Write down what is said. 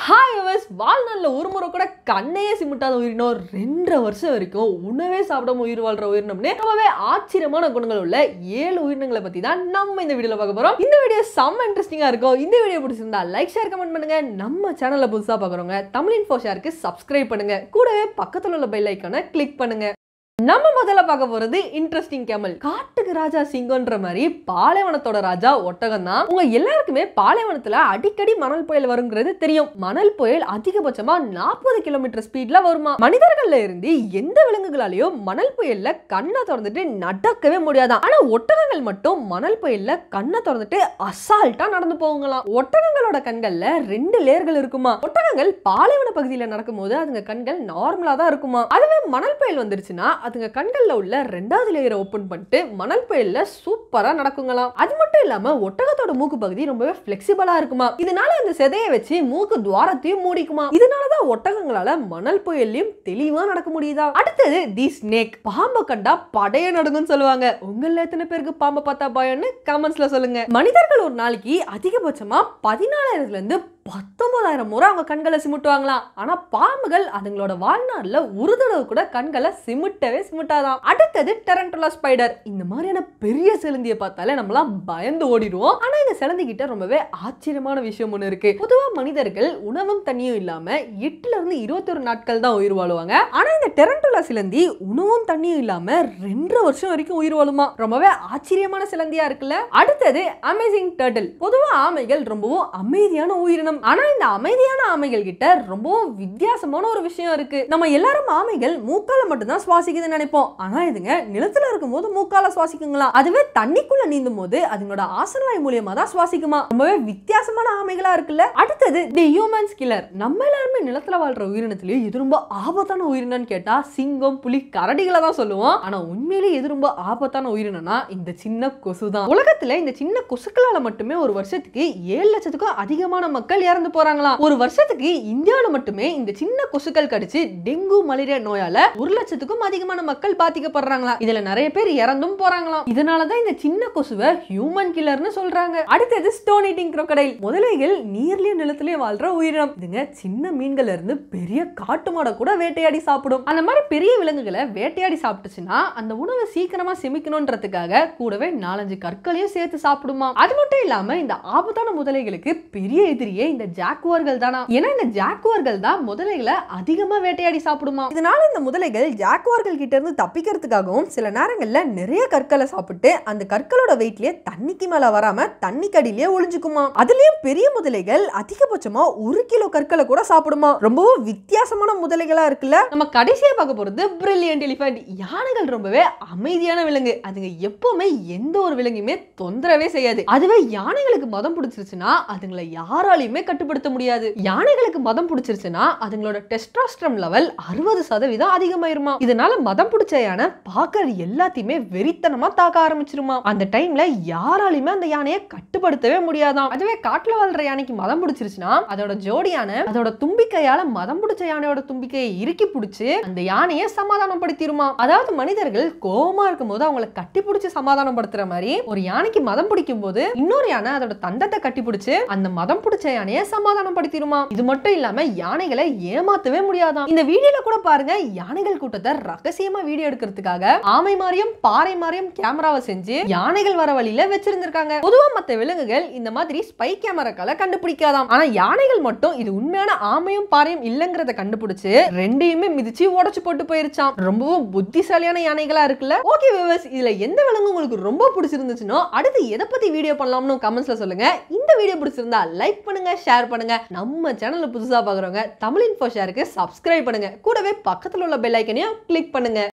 hi yours வாழ்நாளில் ஒரு முறை கூட கண்ணையே சிமிட்டாத உயிரினம் ரெண்டரை வருஷம் வரைக்கும் உணவே சாப்பிடாம உயிர் வாழ்ற உயிரினம்னு ரொம்பவே ஆச்சரியமான குணங்கள் உள்ள ஏழு உயிரினங்களை பத்தி தான் நம்ம இந்த வீடியோல பார்க்க போறோம் இந்த வீடியோ செம்ம இன்ட்ரெஸ்டிங்கா இருக்கும் இந்த வீடியோ பிடிச்சிருந்தா லைக் ஷேர் கமெண்ட் பண்ணுங்க நம்ம சேனலை புதுசா பார்க்குறவங்க தமிழ் இன்ஃபோ ஷேருக்கு சப்ஸ்கிரைப் பண்ணுங்க கூடவே பக்கத்துல உள்ள பெல் ஐக்கானை கிளிக் பண்ணுங்க நம்ம முதல்ல பார்க்க போறது இன்ட்ரெஸ்டிங் கேமல் காட்டுக்கு ராஜா சிங்கம்ன்ற மாதிரி பாலைவனத்தோட ராஜா ஒட்டகம் தான் உங்க எல்லாருக்குமே பாலைவனத்துல அடிக்கடி மணல் புயல் வருங்கிறது தெரியும் மணல் புயல் அதிகபட்சமா நாற்பது கிலோமீட்டர் ஸ்பீட்ல வருமா மனிதர்கள்ல இருந்து எந்த விலங்குகளாலையும் மணல் புயல்ல கண்ணை திறந்துட்டு நடக்கவே முடியாதாம் ஆனா ஒட்டகங்கள் மட்டும் மணல் புயல்ல கண்ணை திறந்துட்டு அசால்ட்டா நடந்து போகுங்களாம் ஒட்டகங்களோட கண்கள்ல ரெண்டு லேயர்கள் இருக்குமா ஒட்டகங்கள் பாலைவன பகுதியில நடக்கும்போது அதுங்க கண்கள் நார்மலா தான் இருக்குமா அதுவே மணல் புயல் வந்துருச்சுன்னா அதுங்க கண்கள்ல உள்ள ரெண்டாவது லேயரை ஓபன் பண்ணிட்டு மணல் புயல்ல சூப்பரா நடக்குங்களாம் அது மட்டும் இல்லாம ஒட்டகத்தோட மூக்கு பகுதி ரொம்பவே பிளெக்சிபிளா இருக்குமா இதனால அந்த செதையை வச்சு மூக்கு துவாரத்தையும் மூடிக்குமா இதனாலதான் ஒட்டகங்களால மணல் புயல்லையும் தெளிவா நடக்க முடியுதா அடுத்தது தி ஸ்னேக் பாம்பை கண்டா படைய நடுங்குன்னு சொல்லுவாங்க உங்கள எத்தனை பேருக்கு பாம்பை பார்த்தா பயம்னு கமெண்ட்ஸ்ல சொல்லுங்க மனிதர்கள் ஒரு நாளைக்கு அதிகபட்சமா பதினாலாயிரத்துல இருந்து பத்தொன்பதாயிரம் முறை அவங்க கண்களை சிமிட்டுவாங்களாம் ஆனா பாம்புகள் அதுங்களோட வாழ்நாள்ல ஒரு தடவை கூட கண்களை சிமிட்டவே சிமிட்டாதான் அடுத்தது டெரண்டோலா ஸ்பைடர் இந்த மாதிரியான பெரிய சிலந்தியை பார்த்தாலே நம்மளாம் பயந்து ஓடிடுவோம் ஆனா இந்த சிலந்தி கிட்ட ரொம்பவே ஆச்சரியமான விஷயம் ஒண்ணு இருக்கு பொதுவா மனிதர்கள் உணவும் தண்ணியும் இல்லாம எட்டுல இருந்து இருபத்தொரு நாட்கள் தான் உயிர் வாழுவாங்க ஆனா இந்த டெரண்டோலா சிலந்தி உணவும் தண்ணியும் இல்லாம ரெண்டரை வருஷம் வரைக்கும் உயிர் வாழுமா ரொம்பவே ஆச்சரியமான சிலந்தியா இருக்குல்ல அடுத்தது அமேசிங் டர்ட்டில் பொதுவா ஆமைகள் ரொம்பவும் அமைதியான உயிரினம் ஆனா இந்த அமைதியான ஆமைகள் கிட்ட ரொம்பவும் வித்தியாசமான ஒரு விஷயம் இருக்கு நம்ம எல்லாரும் ஆமைகள் மூக்கால மட்டும்தான் சுவாசிக்குதுன்னு நினைப்போம் ஆனா இதுங்க நிலத்துல இருக்கும்போது மூக்கால சுவாசிக்குங்களாம் அதுவே தண்ணிக்குள்ள நீந்தும் போது அதுங்களோட ஆசனவாய் மூலியமா தான் சுவாசிக்குமா ரொம்பவே வித்தியாசமான ஆமைகளா இருக்குல்ல அடுத்தது தி ஹியூமன்ஸ் கில்லர் நம்ம எல்லாருமே நிலத்துல வாழ்ற உயிரினத்திலேயே இது ரொம்ப ஆபத்தான உயிரினம்னு கேட்டா சிங்கம் புலி கரடிகளை தான் சொல்லுவோம் ஆனா உண்மையிலேயே எது ரொம்ப ஆபத்தான உயிரினம்னா இந்த சின்ன கொசு தான் உலகத்துல இந்த சின்ன கொசுக்களால மட்டுமே ஒரு வருஷத்துக்கு ஏழு லட்சத்துக்கும் அதிகமான மக்கள் இறந்து போறாங்களாம் ஒரு வருஷத்துக்கு இந்தியாவில மட்டுமே இந்த சின்ன கொசுக்கள் கடிச்சு டெங்கு மலேரியா நோயால ஒரு லட்சத்துக்கும் அதிகமான மக்கள் பாதிக்கப்படுறாங்களா இதுல நிறைய பேர் இறந்தும் போறாங்களாம் இதனாலதான் இந்த சின்ன கொசுவை ஹியூமன் கில்லர்னு சொல்றாங்க அடுத்தது ஸ்டோன் ஈட்டிங் crocodile முதலைகள் நீர்லயும் நிலத்திலயும் வாழ்ற உயிரினம் இதுங்க சின்ன மீன்கள்ல இருந்து பெரிய காட்டு மாடை கூட வேட்டையாடி சாப்பிடும் அந்த மாதிரி பெரிய விலங்குகளை வேட்டையாடி சாப்பிட்டுச்சுன்னா அந்த உணவை சீக்கிரமா செமிக்கணும்ன்றதுக்காக கூடவே நாலஞ்சு கற்களையும் சேர்த்து சாப்பிடுமா அது மட்டும் இல்லாம இந்த ஆபத்தான முதலைகளுக்கு பெரிய எதிரியே இந்த ஜாக்குவார்கள் தானா ஏன்னா இந்த ஜாக்குவார்கள் தான் முதலைகளை அதிகமா வேட்டையாடி சாப்பிடுமா இதனால இந்த முதலைகள் ஜாக்குவார்கள் கிட்ட இருந்து தப்பிக்கிறதுக்காகவும் சில நேரங்கள்ல நிறைய கற்களை சாப்பிட்டு அந்த கற்களோட வெயிட்லயே தண்ணிக்கு மேல வராம தண்ணி கடியிலேயே ஒளிஞ்சுக்குமா அதுலயும் பெரிய முதலைகள் அதிகபட்சமா ஒரு கிலோ கற்களை கூட சாப்பிடுமா ரொம்பவும் வித்தியாசமான முதலைகளா இருக்குல்ல நம்ம கடைசியா பார்க்க போறது பிரில்லியன்ட் எலிஃபென்ட் யானைகள் ரொம்பவே அமைதியான விலங்கு அதுங்க எப்பவுமே எந்த ஒரு விலங்குமே தொந்தரவே செய்யாது அதுவே யானைகளுக்கு மதம் பிடிச்சிருச்சுன்னா அதுங்களை யாராலையுமே கட்டுப்படுத்த முடியாது யானைகளுக்கு மதம் பிடிச்சிருச்சுன்னா அதுங்களோட டெஸ்ட்ராஸ்ட்ரம் லெவல் அறுபது சதவீதம் அதிகமாயிருமா இதனால மதம் பிடிச்ச யானை பார்க்கற எல்லாத்தையுமே வெறித்தனமா தாக்க ஆரம்பிச்சிருமா அந்த டைம்ல யாராலையுமே அந்த யானையை கட்டுப்படுத்தவே முடியாதாம் அதுவே காட்டுல வாழ்ற யானைக்கு மதம் பிடிச்சிருச்சுன்னா அதோட ஜோடி யானை அதோட தும்பிக்கையால மதம் பிடிச்ச யானையோட தும்பிக்கையை இறுக்கி பிடிச்சு அந்த யானையை சமாதானப்படுத்திருமா அதாவது மனிதர்கள் கோவமா இருக்கும்போது அவங்கள கட்டி பிடிச்சு சமாதானப்படுத்துற மாதிரி ஒரு யானைக்கு மதம் பிடிக்கும் போது இன்னொரு யானை அதோட தந்தத்தை கட்டி பிடிச்சு அந்த மதம் பிடிச்ச யானையை சமாதானப்படுத்திருமா இது மட்டும் இல்லாம யானைகளை ஏமாத்தவே முடியாதாம் இந்த வீடியோல கூட பாருங்க யானைகள் கூட்டத்தை ரகசியமா வீடியோ எடுக்கிறதுக்காக ஆமை மாதிரியும் பாறை மாதிரியும் கேமராவை செஞ்சு யானைகள் வர வழியில வச்சிருந்திருக்காங்க பொதுவா மத்த விலங்குகள் இந்த மாதிரி ஸ்பை கேமராக்களை கண்டுபிடிக்காதாம் ஆனா யானைகள் மட்டும் இது உண்மையான ஆமையும் பாறையும் இல்லங்கிறத கண்டுபிடிச்சு ரெண்டையுமே மிதிச்சு உடைச்சு போட்டு போயிருச்சாம் ரொம்பவும் புத்திசாலியான யானைகளா இருக்குல்ல ஓகே விவர்ஸ் இதுல எந்த விலங்கு உங்களுக்கு ரொம்ப பிடிச்சிருந்துச்சுனோ அடுத்து எதை பத்தி வீடியோ பண்ணலாம்னு கமெண்ட்ஸ்ல சொல்லுங்க இந்த வீடியோ பிடிச்சிருந்தா லைக் பண்ணுங்க ஷேர் பண்ணுங்க நம்ம சேனல்ல புதுசா பாக்குறவங்க தமிழ் இன்ஃபோ ஷேருக்கு சப்ஸ்கிரைப் பண்ணுங்க கூடவே பக்கத்துல உள்ள பெல் ஐக்கனையும் கிளிக் பண்ணுங்க